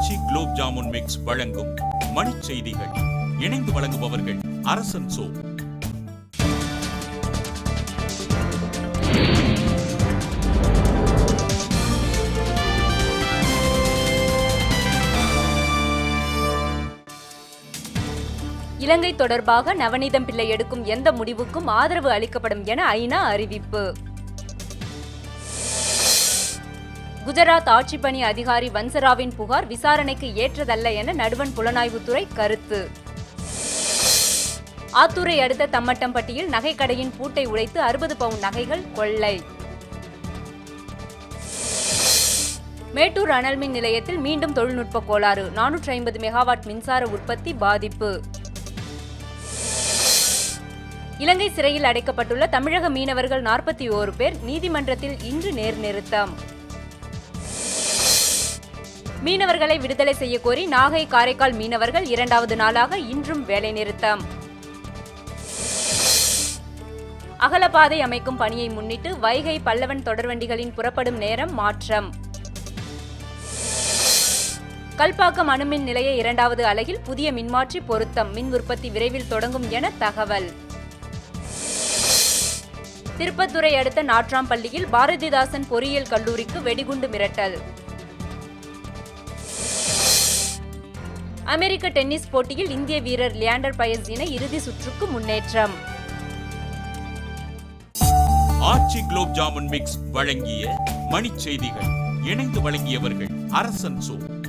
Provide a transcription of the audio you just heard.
ஆச்சி gulab jamun mix வழங்கும் மணிச் செய்திகள் இணைந்து வழங்குபவர்கள் அரசன் சோ இலங்கை தொடர்பாக நவநீதம் பிள்ளை எடுக்கும் எந்த முடிவுக்கும் ஆதரவு அளிக்கப்படும் என ஐநா அறிவிப்பு குஜராத் ஆட்சிப்பணி அதிகாரி வன்சராவின் புகார் விசாரணைக்கு ஏற்றதல்ல என நடுவண் புலனாய்வுத்துறை கருத்து ஆத்தூரை அடுத்த தம்மட்டம்பட்டியில் நகைக்கடையின் பூட்டை உடைத்து அறுபது பவுன் நகைகள் கொள்ளை மேட்டூர் அனல் மின் நிலையத்தில் மீண்டும் தொழில்நுட்ப கோளாறு நானூற்றி ஐம்பது மெகாவாட் மின்சார உற்பத்தி பாதிப்பு இலங்கை சிறையில் அடைக்கப்பட்டுள்ள தமிழக மீனவர்கள் நாற்பத்தி ஓரு பேர் நீதிமன்றத்தில் இன்று நேர்நிறுத்தம் மீனவர்களை விடுதலை செய்ய கோரி நாகை காரைக்கால் மீனவர்கள் இரண்டாவது நாளாக இன்றும் வேலைநிறுத்தம் அகலப்பாதை அமைக்கும் பணியை முன்னிட்டு வைகை பல்லவன் தொடர்வண்டிகளின் புறப்படும் நேரம் மாற்றம் கல்பாக்கம் அணுமின் நிலைய இரண்டாவது அலகில் புதிய மின்மாற்றி பொருத்தம் மின் உற்பத்தி விரைவில் தொடங்கும் என தகவல் திருப்பத்துறை அடுத்த நாட்ராம்பள்ளியில் பாரதிதாசன் பொறியியல் கல்லூரிக்கு வெடிகுண்டு மிரட்டல் அமெரிக்க டென்னிஸ் போட்டியில் இந்திய வீரர் லியாண்டர் பயஸ் இணை இறுதி சுற்றுக்கு முன்னேற்றம் ஆச்சி குலோப் ஜாமுன் மிக்ஸ் வழங்கிய மணிச் செய்திகள் இணைந்து வழங்கியவர்கள் அரசன் சோ